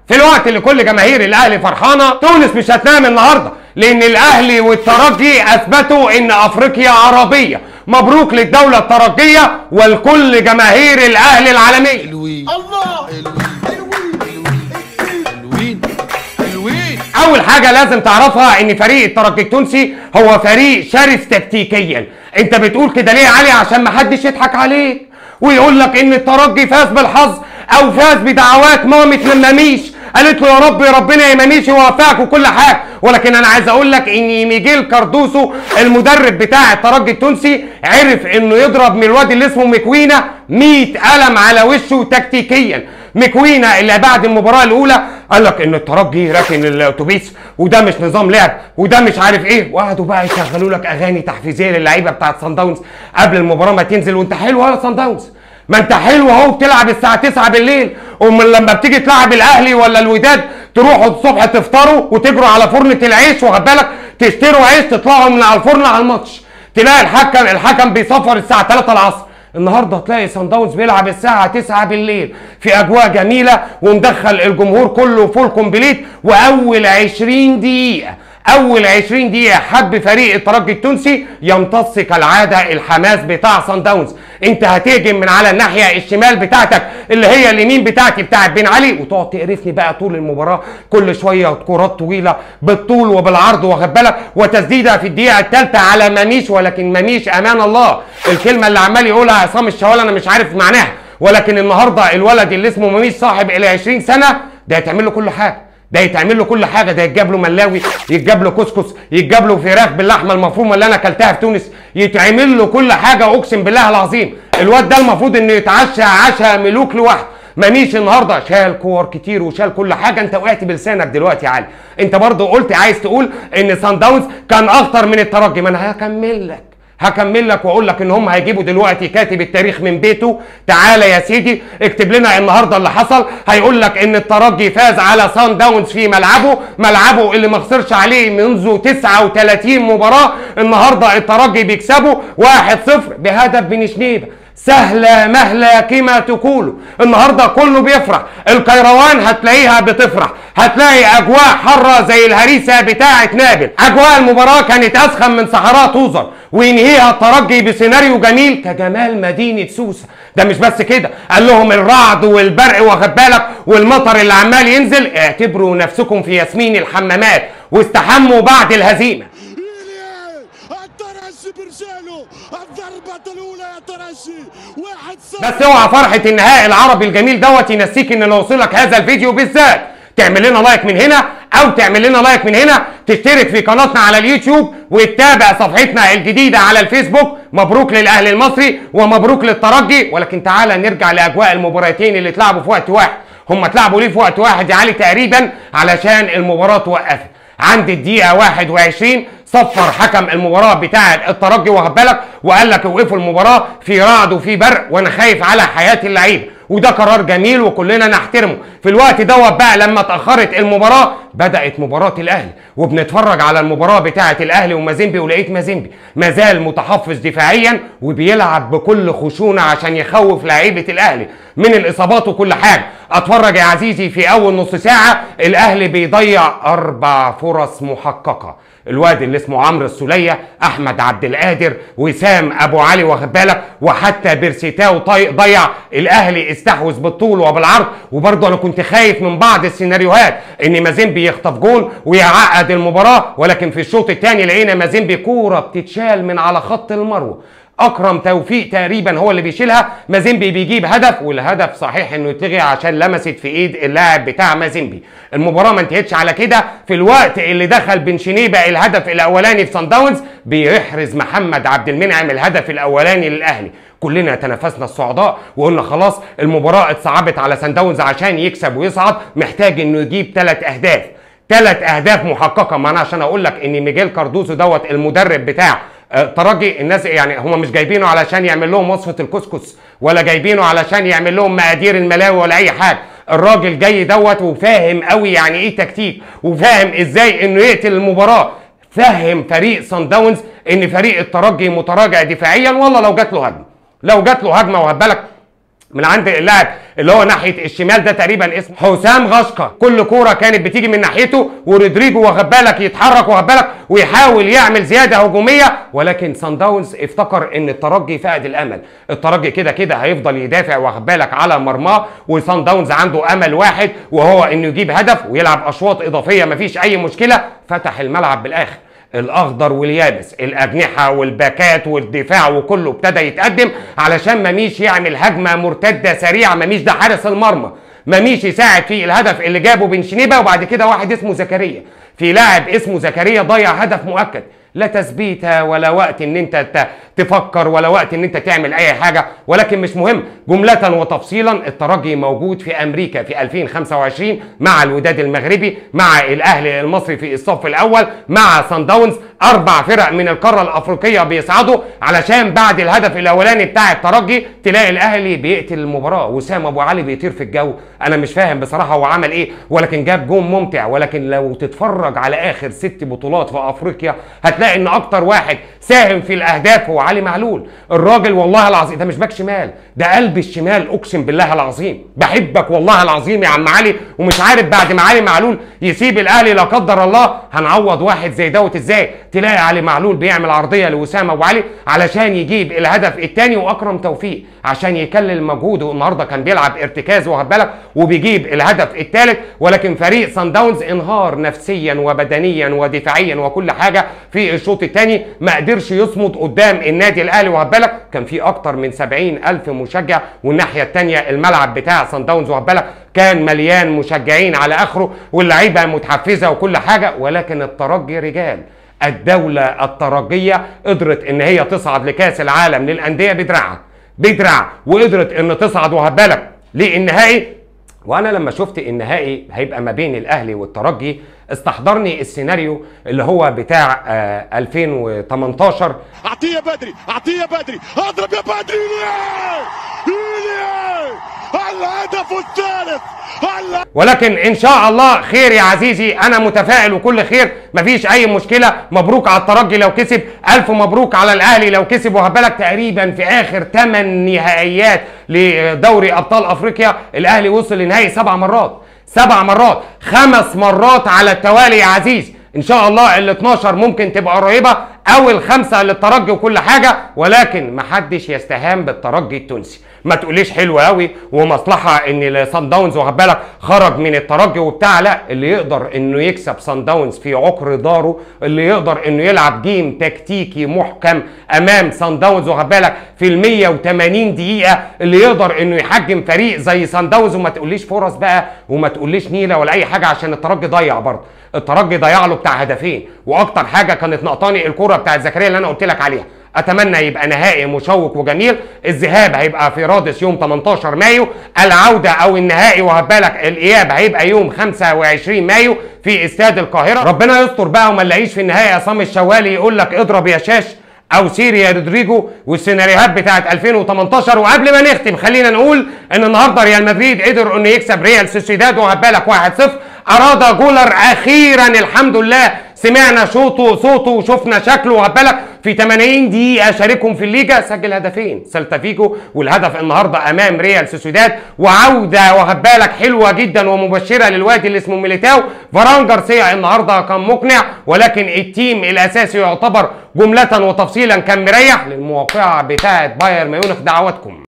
في الوقت اللي كل جماهير الاهلي فرحانه تونس مش هتنام النهارده لان الاهلي والترجي اثبتوا ان افريقيا عربيه مبروك للدوله الترجيه ولكل جماهير الاهلي العالميه حلوين الله حلوين حلوين حلوين اول حاجه لازم تعرفها ان فريق الترجي التونسي هو فريق شرس تكتيكيا انت بتقول كده ليه يا علي عشان ما حدش يضحك عليك ويقول لك ان الترجي فاز بالحظ او فاز بدعوات مامة مماميش قالت له يا رب يا ربنا يا مميش يوفقك وكل حاجه ولكن انا عايز اقول لك ان ميجيل كاردوسو المدرب بتاع الترجي التونسي عرف انه يضرب من الواد اللي اسمه مكوينه 100 قلم على وشه تكتيكيا مكوينة اللي بعد المباراة الأولى قال لك إن الترجي راكن الأتوبيس وده مش نظام لعب وده مش عارف إيه وقعدوا بقى يشغلوا لك أغاني تحفيزية للعيبة بتاعت سان داونز قبل المباراة ما تنزل وأنت حلو يا سان داونز ما أنت حلو أهو بتلعب الساعة 9 بالليل ومن لما بتيجي تلعب الأهلي ولا الوداد تروحوا الصبح تفطروا وتجروا على فرنة العيش واخد بالك تشتروا عيش تطلعوا من على الفرن على الماتش تلاقي الحكم الحكم بيصفر الساعة 3 العصر النهارده هتلاقي سان داونز بيلعب الساعة 9 بالليل في أجواء جميلة ومدخل الجمهور كله فول كومبليت وأول 20 دقيقة أول 20 دقيقة حب فريق الترجي التونسي يمتص كالعادة الحماس بتاع سان داونز أنت هتهجم من على الناحية الشمال بتاعتك اللي هي اليمين بتاعتي بتاعت بن علي وتقعد تقرفني بقى طول المباراة كل شوية كرات طويلة بالطول وبالعرض واخد بالك وتسديدة في الدقيقة الثالثة على مميش ولكن مميش أمان الله الكلمة اللي عمال يقولها عصام الشوال أنا مش عارف معناها ولكن النهارده الولد اللي اسمه مميش صاحب ال 20 سنة ده هتعمل له كل حاجة ده يتعمل له كل حاجه ده يتجاب له ملاوي يتجاب له كسكس يتجاب له فراخ باللحمه المفرومه اللي انا اكلتها في تونس يتعمل له كل حاجه اقسم بالله العظيم الواد ده المفروض انه يتعشى عشاء ملوك لوحده مميش النهارده شال كور كتير وشال كل حاجه انت وقعت بلسانك دلوقتي يا علي انت برضه قلت عايز تقول ان سان داونز كان اخطر من الترجي ما انا هكمل لك هكمل لك واقول لك ان هم هيجيبوا دلوقتي كاتب التاريخ من بيته تعالى يا سيدي اكتب لنا النهارده اللي حصل هيقول لك ان الترجي فاز على سان داونز في ملعبه ملعبه اللي ما خسرش عليه منذ 39 مباراه النهارده الترجي بيكسبه 1-0 بهدف بن شنيبه سهلة مهلة كما تقولوا النهاردة كله بيفرح الكيروان هتلاقيها بتفرح هتلاقي أجواء حرة زي الهريسة بتاعة نابل أجواء المباراة كانت أسخن من صحراء توزر وينهيها الترجي بسيناريو جميل كجمال مدينة سوسة ده مش بس كده قال لهم الرعد والبرق واخد بالك والمطر اللي عمال ينزل اعتبروا نفسكم في ياسمين الحمامات واستحموا بعد الهزيمة إليه الترجي برجاله الضربة الأولى يا ترجي واحد صفر بس اوعى فرحة النهائي العربي الجميل دوت ينسيك ان لو وصلك هذا الفيديو بالذات تعمل لنا لايك من هنا او تعمل لنا لايك من هنا تشترك في قناتنا على اليوتيوب وتتابع صفحتنا الجديدة على الفيسبوك مبروك للاهلي المصري ومبروك للترجي ولكن تعالى نرجع لاجواء المباراتين اللي اتلعبوا في وقت واحد هم اتلعبوا ليه في وقت واحد يا علي تقريبا علشان المباراة توقفت عند الدقيقة 21 صفر حكم المباراة بتاعة الترجي واخد بالك وقال لك اوقفوا المباراة في رعد وفي برق وانا خايف على حياة اللعيبة وده قرار جميل وكلنا نحترمه في الوقت دوت بقى لما اتأخرت المباراة بدأت مباراة الأهلي وبنتفرج على المباراة بتاعة الأهلي ومازيمبي ولقيت مازيمبي مازال متحفظ دفاعيا وبيلعب بكل خشونة عشان يخوف لعيبة الأهلي من الإصابات وكل حاجة اتفرج يا عزيزي في أول نص ساعة الأهلي بيضيع أربع فرص محققة الواد اللي اسمه عمرو السوليه احمد عبد القادر وسام ابو علي واخد بالك وحتى بيرسيتاو طي- ضيع الاهلي استحوذ بالطول وبالعرض وبرضه انا كنت خايف من بعض السيناريوهات ان مازيمبي يخطف جول ويعقد المباراه ولكن في الشوط الثاني لقينا مازيمبي كوره بتتشال من على خط المروه اكرم توفيق تقريبا هو اللي بيشيلها مازيمبي بيجيب هدف والهدف صحيح انه يتلغي عشان لمست في ايد اللاعب بتاع مازيمبي المباراه ما انتهتش على كده في الوقت اللي دخل بن شنيبه الهدف الاولاني في سان داونز بيحرز محمد عبد المنعم الهدف الاولاني للاهلي كلنا تنافسنا الصعداء وقلنا خلاص المباراه اتصعبت على سان داونز عشان يكسب ويصعد محتاج انه يجيب ثلاث اهداف ثلاث اهداف محققه ما انا عشان اقول لك ان ميجيل كاردوسو دوت المدرب بتاع آه، ترجي الناس يعني هم مش جايبينه علشان يعمل لهم وصفه الكسكس ولا جايبينه علشان يعمل لهم مقادير الملاوي ولا اي حاجه الراجل جاي دوت وفاهم قوي يعني ايه تكتيك وفاهم ازاي انه يقتل المباراه فهم فريق سان داونز ان فريق الترجي متراجع دفاعيا والله لو جات له هجمه لو جات له هجمه وهات بالك من عند اللاعب اللي هو ناحيه الشمال ده تقريبا اسمه حسام غشقه كل كوره كانت بتيجي من ناحيته ورودريجو واخد بالك يتحرك واخد بالك ويحاول يعمل زياده هجوميه ولكن سان داونز افتكر ان الترجي فقد الامل الترجي كده كده هيفضل يدافع واخد بالك على مرماه وسان داونز عنده امل واحد وهو انه يجيب هدف ويلعب اشواط اضافيه مفيش اي مشكله فتح الملعب بالاخر الاخضر واليابس الاجنحه والباكات والدفاع وكله ابتدى يتقدم علشان مميش يعمل هجمه مرتده سريعه مميش ده حارس المرمى مميش يساعد في الهدف اللي جابه بن شنيبه وبعد كده واحد اسمه زكريا في لاعب اسمه زكريا ضيع هدف مؤكد لا تثبيت ولا وقت ان انت ت- تفكر ولا وقت ان انت تعمل اي حاجه ولكن مش مهم جمله وتفصيلا الترجي موجود في امريكا في 2025 مع الوداد المغربي مع الاهلي المصري في الصف الاول مع سان داونز اربع فرق من القاره الافريقيه بيصعدوا علشان بعد الهدف الاولاني بتاع الترجي تلاقي الاهلي بيقتل المباراه وسام ابو علي بيطير في الجو انا مش فاهم بصراحه هو عمل ايه ولكن جاب جون ممتع ولكن لو تتفرج على اخر ست بطولات في افريقيا هتلاقي ان اكتر واحد ساهم في الاهداف هو علي معلول الراجل والله العظيم ده مش باك شمال ده قلب الشمال اقسم بالله العظيم بحبك والله العظيم يا عم علي ومش عارف بعد ما علي معلول يسيب الاهلي لا قدر الله هنعوض واحد زي دوت ازاي تلاقي علي معلول بيعمل عرضيه لوسام ابو علي علشان يجيب الهدف الثاني واكرم توفيق عشان يكلل مجهوده النهارده كان بيلعب ارتكاز واخد بالك وبيجيب الهدف الثالث ولكن فريق سان داونز انهار نفسيا وبدنيا ودفاعيا وكل حاجه في الشوط الثاني ما قدرش يصمد قدام النادي الاهلي واخد بالك كان في اكتر من 70 الف مشجع والناحيه الثانيه الملعب بتاع سان داونز واخد بالك كان مليان مشجعين على اخره واللعيبه متحفزه وكل حاجه ولكن الترجي رجال الدولة الترجية قدرت ان هي تصعد لكاس العالم للأندية بدراعها بدراع وقدرت ان تصعد وهبالك للنهائي وانا لما شفت النهائي هيبقى ما بين الاهلي والترجي استحضرني السيناريو اللي هو بتاع آه 2018 اعطيه بدري اعطيه بدري اضرب يا بدري إيليا! إيليا! الهدف الثالث الهدف ولكن ان شاء الله خير يا عزيزي انا متفائل وكل خير مفيش اي مشكله مبروك على الترجي لو كسب الف مبروك على الاهلي لو كسب وهبالك تقريبا في اخر 8 نهائيات لدوري ابطال افريقيا الاهلي وصل لنهائي سبع مرات سبع مرات خمس مرات على التوالي يا عزيز ان شاء الله ال 12 ممكن تبقى قريبه او الخمسه للترجي وكل حاجه ولكن محدش يستهان بالترجي التونسي ما تقوليش حلو قوي ومصلحه ان سان داونز واخد بالك خرج من الترجي وبتاع لا اللي يقدر انه يكسب سان داونز في عقر داره اللي يقدر انه يلعب جيم تكتيكي محكم امام سان داونز واخد بالك في ال 180 دقيقه اللي يقدر انه يحجم فريق زي سان داونز وما تقوليش فرص بقى وما تقوليش نيله ولا اي حاجه عشان الترجي ضيع برضه الترجي ضيع له بتاع هدفين واكتر حاجه كانت نقطاني الكوره بتاعت زكريا اللي انا قلت لك عليها اتمنى يبقى نهائي مشوق وجميل الذهاب هيبقى في رادس يوم 18 مايو العوده او النهائي وهبالك الاياب هيبقى يوم 25 مايو في استاد القاهره ربنا يستر بقى وما نلاقيش في النهائي عصام الشوالي يقول لك اضرب يا شاش او سيري يا رودريجو والسيناريوهات بتاعت 2018 وقبل ما نختم خلينا نقول ان النهارده ريال مدريد قدر انه يكسب ريال سوسيداد وهبالك 1-0 اراد جولر اخيرا الحمد لله سمعنا صوته صوته وشفنا شكله وهبالك في 80 دقيقة شاركهم في الليجا سجل هدفين سيلتا فيجو والهدف النهاردة أمام ريال سوسيداد وعودة وهبالك حلوة جدا ومبشرة للوادي اللي اسمه ميليتاو فران جارسيا النهاردة كان مقنع ولكن التيم الأساسي يعتبر جملة وتفصيلا كان مريح للموقعة بتاعة بايرن ميونخ دعواتكم